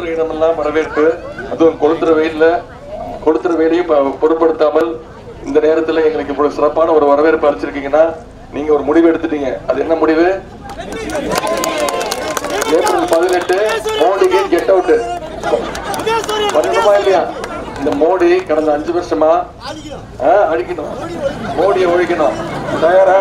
சென்ற இடமெல்லாம் வரவேற்பு அதுவும் கொளுத்துற வெயில்ல கொளுத்துற வெயிலையும் ப- பொருட்படுத்தாமல் இந்த நேரத்துல எங்களுக்கு இவ்வளவு சிறப்பான ஒரு வரவேற்பு அளிச்சிருக்கீங்கன்னா நீங்க ஒரு முடிவு எடுத்துட்டீங்க அது என்ன முடிவு ஏப்ரல் பதினெட்டு மோடிக்கு கெட் அவுட் பண்ணணுமா இல்லையா இந்த மோடி கடந்த அஞ்சு வருஷமா ஆ, அழிக்கணும் மோடியை ஒழிக்கணும் தயாரா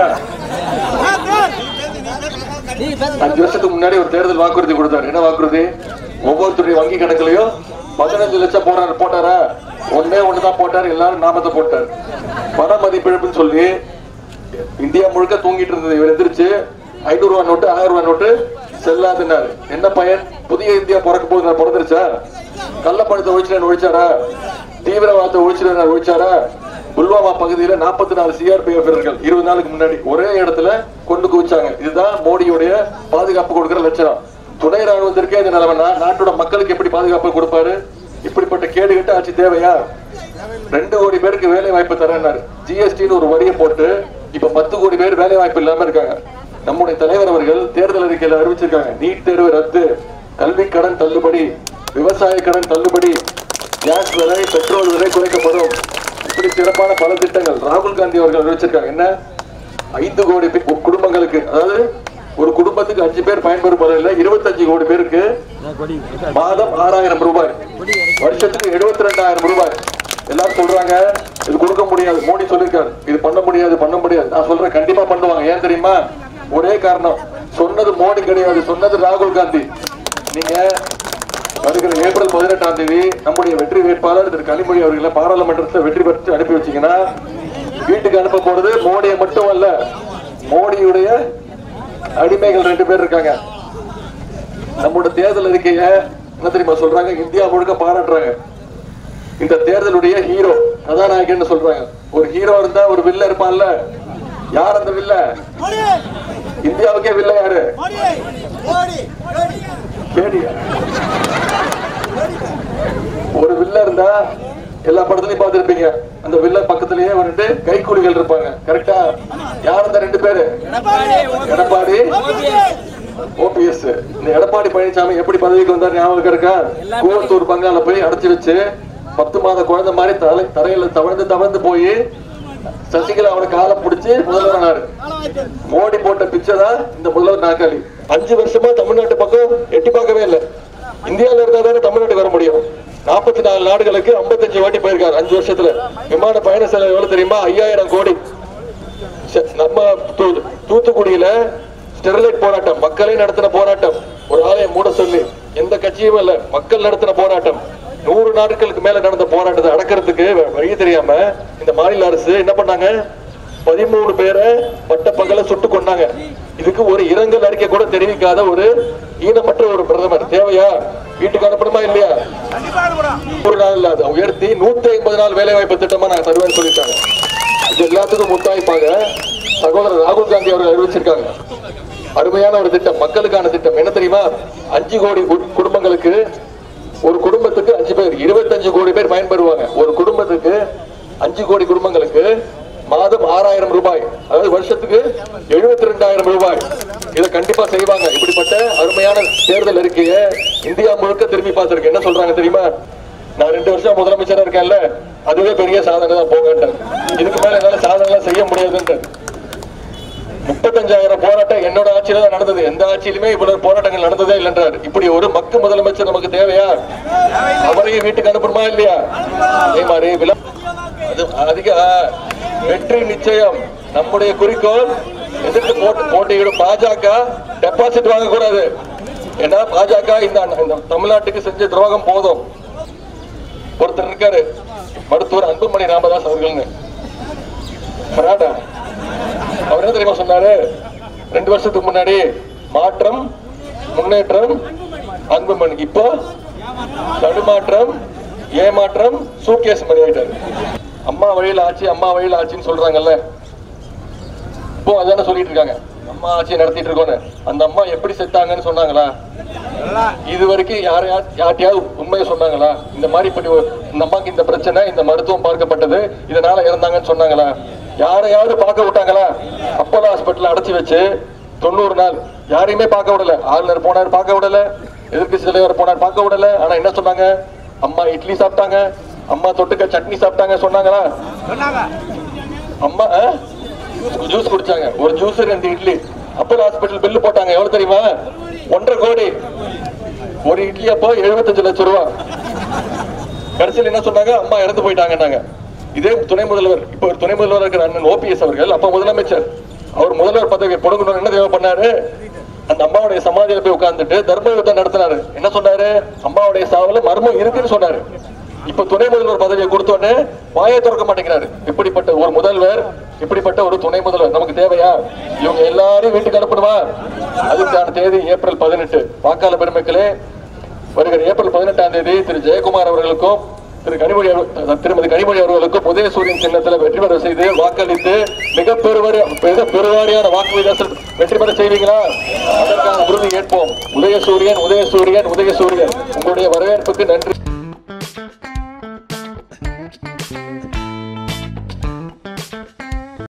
அஞ்சு வருஷத்துக்கு முன்னாடி ஒரு தேர்தல் வாக்குறுதி கொடுத்தாரு என்ன வாக்குறுதி ஒவ்வொருத்தருடைய வங்கி கணக்குலயும் பதினஞ்சு லட்சம் போறாரு போட்டாரா ஒன்னே ஒண்ணுதான் போட்டாரு எல்லாரும் நாமத்தை போட்டார் பண மதிப்பிழப்புன்னு சொல்லி இந்தியா முழுக்க தூங்கிட்டு இருந்தது இவர் எந்திரிச்சு ஐநூறு ரூபாய் நோட்டு ஆயிரம் ரூபாய் நோட்டு செல்லாதுன்னாரு என்ன பயன் புதிய இந்தியா பிறக்க போகுது பிறந்துருச்சா கள்ளப்பணத்தை ஒழிச்சிட்டு ஒழிச்சாரா தீவிரவாதத்தை ஒழிச்சிட்டு ஒழிச்சாரா புல்வாமா பகுதியில நாற்பத்தி நாலு சிஆர்பிஎஃப் வீரர்கள் இருபது நாளுக்கு முன்னாடி ஒரே இடத்துல கொண்டு குவிச்சாங்க இதுதான் மோடியுடைய பாதுகாப்பு கொடுக்கிற லட்சணம் துணை ராணுவத்திற்கே இந்த நிலைமைனா நாட்டோட மக்களுக்கு எப்படி பாதுகாப்பு கொடுப்பாரு இப்படிப்பட்ட கேடு கட்ட ஆட்சி தேவையா ரெண்டு கோடி பேருக்கு வேலை வாய்ப்பு தரேன்னாரு ஜிஎஸ்டின்னு ஒரு வரியை போட்டு இப்ப பத்து கோடி பேர் வேலை வாய்ப்பு இல்லாம இருக்காங்க நம்முடைய தலைவர் அவர்கள் தேர்தல் அறிக்கையில அறிவிச்சிருக்காங்க நீட் தேர்வு ரத்து கல்வி கடன் தள்ளுபடி விவசாய கடன் தள்ளுபடி கேஸ் விலை பெட்ரோல் விலை குறைக்கப்படும் இப்படி சிறப்பான பல திட்டங்கள் ராகுல் காந்தி அவர்கள் அறிவிச்சிருக்காங்க என்ன ஐந்து கோடி பே- குடும்பங்களுக்கு அதாவது ஒரு குடும்பத்துக்கு அஞ்சு பேர் பயன்பெறும் முறையில் இருபத்தஞ்சு கோடி பேருக்கு மாதம் ஆறாயிரம் ரூபாய் வருஷத்துக்கு எழுபத்தி ரெண்டாயிரம் ரூபாய் எல்லாரும் சொல்றாங்க இது கொடுக்க முடியாது மோடி சொல்லிருக்காரு இது பண்ண முடியாது பண்ண முடியாது நான் சொல்றேன் கண்டிப்பா பண்ணுவாங்க ஏன் தெரியுமா ஒரே காரணம் சொன்னது மோடி கிடையாது சொன்னது ராகுல் காந்தி நீங்க வருகிற ஏப்ரல் பதினெட்டாம் தேதி நம்முடைய வெற்றி வேட்பாளர் திரு கனிமொழி அவர்களை பாராளுமன்றத்தில் வெற்றி பெற்று அனுப்பி வச்சீங்கன்னா வீட்டுக்கு அனுப்ப போறது மோடியை மட்டும் அல்ல மோடியுடைய அடிமைகள் ரெண்டு பேர் இருக்காங்க நம்மளோட தேர்தல் அறிக்கைய என்ன தெரியுமா சொல்றாங்க இந்தியா முழுக்க பாராட்டுறாங்க இந்த தேர்தலுடைய ஹீரோ கதாநாயகன் சொல்றாங்க ஒரு ஹீரோ இருந்தா ஒரு வில்ல இருப்பான்ல யார் அந்த வில்ல இந்தியாவுக்கே வில்ல யாரு கேடியா ஒரு வில்ல இருந்தா எல்லா படத்துலயும் பார்த்திருப்பீங்க அந்த வில்ல பக்கத்திலேயே ஒரு ரெண்டு கைக்கூலிகள் இருப்பாங்க கரெக்டா யார் அந்த ரெண்டு பேரு எடப்பாடி ஓபிஎஸ் இந்த எடப்பாடி பழனிசாமி எப்படி பதவிக்கு வந்தார் ஞாபகம் இருக்கா கூவத்தூர் பங்கால போய் அடைச்சு வச்சு பத்து மாத குழந்தை மாதிரி தலை தரையில தவழ்ந்து தவழ்ந்து போய் சசிகலா அவனை காலை பிடிச்சு முதல்வர் ஆனாரு மோடி போட்ட பிச்சை தான் இந்த முதல்வர் நாற்காலி அஞ்சு வருஷமா தமிழ்நாட்டு பக்கம் எட்டி பார்க்கவே இல்லை இந்தியால இருந்தா தானே தமிழ்நாட்டுக்கு வர முடியும் நாற்பத்தி நாலு நாடுகளுக்கு 55 வாட்டி போயிருக்காரு அஞ்சு வருஷத்துல விமான பயண செலவு எவ்வளவு தெரியுமா ஐயாயிரம் கோடி ச- நம்ம தூ- தூத்துக்குடியில ஸ்டெர்லைட் போராட்டம் மக்களே நடத்தின போராட்டம் ஒரு ஆலய மூட சொல்லி எந்த கட்சியும் இல்ல மக்கள் நடத்தின போராட்டம் நூறு நாட்களுக்கு மேல நடந்த போராட்டத்தை அடக்கிறதுக்கு வ- வழி தெரியாம இந்த மாநில அரசு என்ன பண்ணாங்க பதிமூணு பேரை பட்ட பகல சுட்டு கொண்டாங்க இதுக்கு ஒரு இரங்கல் அறிக்கை கூட தெரிவிக்காத ஒரு ஈனமற்ற ஒரு பிரதமர் தேவையா வீட்டுக்கு அனுப்பணுமா இல்லையா ஒரு நாள் இல்ல அதை உயர்த்தி நூத்தி ஐம்பது நாள் வேலை வாய்ப்பு திட்டமா நாங்க தருவேன்னு சொல்லிட்டாங்க இது எல்லாத்துக்கும் முத்தாய்ப்பாக சகோதரர் ராகுல் காந்தி அவர்கள் அறிவிச்சிருக்காங்க அருமையான ஒரு திட்டம் மக்களுக்கான திட்டம் என்ன தெரியுமா அஞ்சு கோடி கு- குடும்பங்களுக்கு ஒரு குடும்பத்துக்கு அஞ்சு பேர் இருபத்தஞ்சு கோடி பேர் பயன்பெறுவாங்க ஒரு குடும்பத்துக்கு அஞ்சு கோடி குடும்பங்களுக்கு மாதம் ஆறாயிரம் ரூபாய் அதாவது வருஷத்துக்கு எழுபத்தி ரெண்டாயிரம் ரூபாய் இதை கண்டிப்பா செய்வாங்க இப்படிப்பட்ட அருமையான தேர்தல் அறிக்கையை இந்தியா முழுக்க திரும்பி பார்த்திருக்கு என்ன சொல்றாங்க தெரியுமா நான் ரெண்டு வருஷம் முதலமைச்சரா இருக்கேன்ல அதுவே பெரிய சாதனை தான் போகன்றார் இதுக்கு மேல என்னால சாதனை எல்லாம் செய்ய முடியாதுன்றார் முப்பத்தஞ்சாயிரம் போராட்டம் என்னோட ஆட்சியில தான் நடந்தது எந்த ஆட்சியிலுமே இவ்வளவு போராட்டங்கள் நடந்ததே இல்லைன்றார் இப்படி ஒரு மக்கு முதலமைச்சர் நமக்கு தேவையா அவரையும் வீட்டுக்கு அனுப்பணுமா இல்லையா அதே மாதிரி வில அது அதிக வெற்றி நிச்சயம் நம்முடைய குறிக்கோள் எதிர்த்து போட்டு போட்டியிடும் பாஜக டெபாசிட் வாங்கக்கூடாது ஏன்னா பாஜக இந்த இந்த தமிழ்நாட்டுக்கு செஞ்ச துரோகம் போதும் ஒருத்தர் இருக்காரு மருத்துவர் அன்புமணி ராமதாஸ் அவர்கள்னு கர்நாடகா அவர் என்ன தெரியுமா சொன்னாரு ரெண்டு வருஷத்துக்கு முன்னாடி மாற்றம் முன்னேற்றம் அன்புமணி இப்போ தடுமாற்றம் ஏமாற்றம் சூட்கேஸ் மணி ஆயிட்டாரு அம்மா வழியில் ஆச்சு அம்மா வழியில் ஆச்சுன்னு சொல்றாங்கல்ல இப்போ அதானே சொல்லிட்டு இருக்காங்க அம்மா ஆட்சி நடத்திட்டு இருக்கோன்னு அந்த அம்மா எப்படி செத்தாங்கன்னு சொன்னாங்களா இது வரைக்கும் யாரையா யார்ட்டையாவது உண்மையை சொன்னாங்களா இந்த மாதிரி இப்படி ஒரு- இந்த அம்மாக்கு இந்த பிரச்சனை இந்த மருத்துவம் பார்க்கப்பட்டது இதனால இறந்தாங்கன்னு சொன்னாங்களா யாரையாவது பார்க்க விட்டாங்களா அப்போலோ ஹாஸ்பிட்டல் அடைச்சி வச்சு தொண்ணூறு நாள் யாரையுமே பார்க்க விடல ஆளுநர் போனார் பார்க்க விடல எதிர்க்கட்சி தலைவர் போனார் பார்க்க விடல ஆனா என்ன சொன்னாங்க அம்மா இட்லி சாப்பிட்டாங்க அம்மா தொட்டுக்க சட்னி சாப்பிட்டாங்க சொன்னாங்களா அம்மா ஜூஸ் குடிச்சாங்க ஒரு ஜூஸ் ரெண்டு இட்லி அப்போலோ ஹாஸ்பிட்டல் பில்லு போட்டாங்க எவ்வளவு தெரியுமா ஒன்றரை கோடி ஒரு இட்லி அப்போ எழுபத்தஞ்சு லட்சம் ரூபா கடைசியில் என்ன சொன்னாங்க அம்மா இறந்து போயிட்டாங்கன்னாங்க இதே துணை முதல்வர் இப்போ ஒரு துணை முதல்வர் இருக்கிற அண்ணன் ஓபிஎஸ் அவர்கள் அப்ப முதலமைச்சர் அவர் முதல்வர் பதவியை புடுங்கணும்னு என்ன தேவை பண்ணாரு அந்த அம்மாவுடைய சமாதியில போய் உட்கார்ந்துட்டு தர்ம யுத்தம் நடத்தினாரு என்ன சொன்னாரு அம்மாவுடைய சாவுல மர்மம் இருக்குன்னு சொன்னாரு இப்ப துணை முதல்வர் பதவியை கொடுத்தோடனே வாயை திறக்க மாட்டேங்கிறாரு இப்படிப்பட்ட ஒரு முதல்வர் இப்படிப்பட்ட ஒரு துணை முதல்வர் நமக்கு தேவையா இவங்க எல்லாரையும் வீட்டுக்கு அனுப்பணுமா அதுக்கான தேதி ஏப்ரல் பதினெட்டு வாக்காளர் பெருமக்களே வருகிற ஏப்ரல் பதினெட்டாம் தேதி திரு ஜெயக்குமார் அவர்களுக்கும் திரு கனிமொழி அவர்- திருமதி கனிமொழி அவர்களுக்கும் உதயசூரியன் சின்னத்துல வெற்றி பெற செய்து வாக்களித்து மிக பெருவாரி மிக பெருவாரியான வாக்கு வித்தியாசம் வெற்றி பெற செய்வீங்களா அதற்கான உறுதி ஏற்போம் உதயசூரியன் உதயசூரியன் உதயசூரியன் உங்களுடைய வரவேற்புக்கு நன்றி